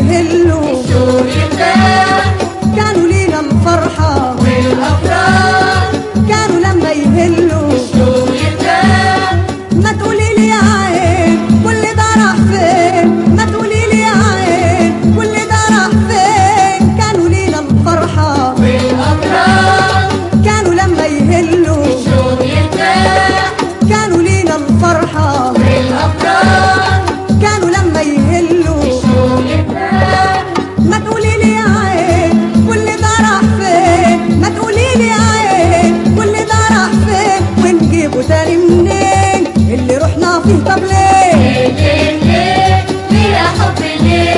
يهلوا الشوق يبان كانوا لينا الفرحة والأفراح كانوا لما يهلوا الشوق يبان ما تقولي لي يا عين كل ده راح فين ما تقولي لي يا عين كل ده راح فين كانوا لينا الفرحة والأفراح كانوا لما يهلوا الشوق يبان كانوا لينا الفرحة والأفراح كانوا لما يهلوا الشوق يبان ما تقولي لي يا عين كل ده راح فين ما تقولي لي يا عين كل ده راح فين ونجيبه تاني منين اللي رحنا فيه طب ليه ليه ليه ليه يا حب ليه